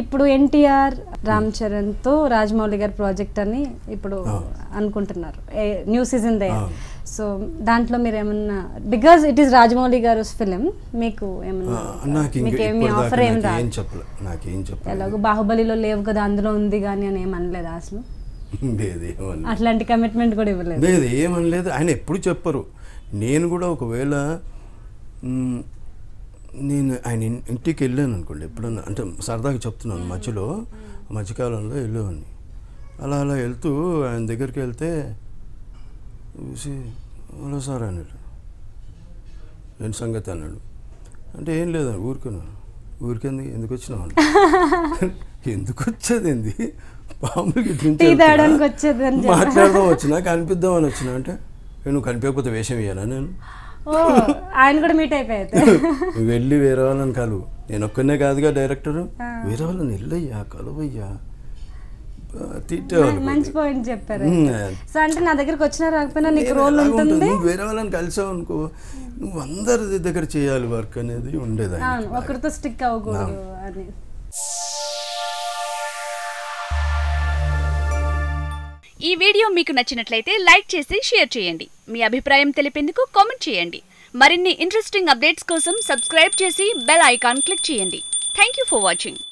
ఇప్పుడు ఎన్టీఆర్ రామ్ చరణ్ తో రాజమౌళి గారి ప్రాజెక్ట్ అని ఇప్పుడు అనుకుంటున్నారు న్యూ సీజన్ దే అవును. సో దాంట్లో మీరు ఏమన్నా బికాజ్ ఇట్ ఈస్ రాజమౌళి గారు ఫిలిం మీకు ఆ, ఏమన్నా నాకు ఇంకా మీకు ఏమి ఇప్పటిదాకా ఆఫర్ ఏం నాకు ఏం రాదు చెప్పలే నాకేం చెప్పలేదు ఎలాగో బాహుబలిలో లేవు కదా అందులో ఉంది కానీ అని ఏమనలేదు అసలు లేదు ఏమనలేదు అట్లాంటి కమిట్మెంట్ కూడా ఇవ్వలేదు లేదు ఏమనలేదు ఆయన ఎప్పుడు చెప్పరు నేను కూడా ఒకవేళ మ్, నేను ఆయన ఇన్- ఇంటికి వెళ్ళాను అనుకోండి ఎప్పుడన్నా అంటే సరదాగా చెప్తున్నాను మధ్యలో మధ్యకాలంలో వెళ్ళేవాడిని అలా అలా వెళ్తూ ఆయన దగ్గరికి వెళ్తే చూసి హలో సార్ అన్నాడు ఏంటి సంగతి అన్నాడు అంటే ఏం లేదు ఊరికను ఊరికెంది ఎందుకు వచ్చినావు అన్నాడు. ఎందుకు వచ్చేది ఏంది మామూలుగా ఇటు నుంచి టీ వెళ్తున్నా. తాగడానికి వచ్చేది అని చెప్పి. మాట్లాడదాం వచ్చినా కనిపిద్దాం అని వచ్చినా అంటే "ఏ, నువ్వు కనిపించకపోతే వేషం ఇయ్యాలా నేను ఓ ఆయన కూడా మీట్ అయిపోయారు నువ్వు వెళ్ళి వేరే వాళ్ళని కలువు నేను ఒక్కనే కాదుగా డైరెక్టర్ వేరే వాళ్ళని వెళ్ళయ్యా కలువయ్యా బా, తిట్టేవాళ్ళు మంచి కొద్దిగా. పాయింట్ చెప్పారు ఉమ్, సో అంటే నా దగ్గరకు వచ్చినా రాకపోయినా నీకు నేను రోల్ ఎలాగ ఉంటుంది? ఉంటుంది నువ్వు వేరే వాళ్ళని కలిసావు అనుకో నువ్వు అందరి దగ్గర చేయాలి వర్క్ అనేది ఉండేది ఆయనకి అవును బాగా. ఒకరితో స్టిక్ అవ్వకూడదు అని ఈ వీడియో మీకు నచ్చినట్లయితే లైక్ చేసి షేర్ చేయండి మీ అభిప్రాయం తెలిపేందుకు కామెంట్ చేయండి మరిన్ని ఇంట్రెస్టింగ్ అప్డేట్స్ కోసం సబ్స్క్రైబ్ చేసి బెల్ ఐకాన్ క్లిక్ చేయండి థ్యాంక్ యూ ఫర్ వాచింగ్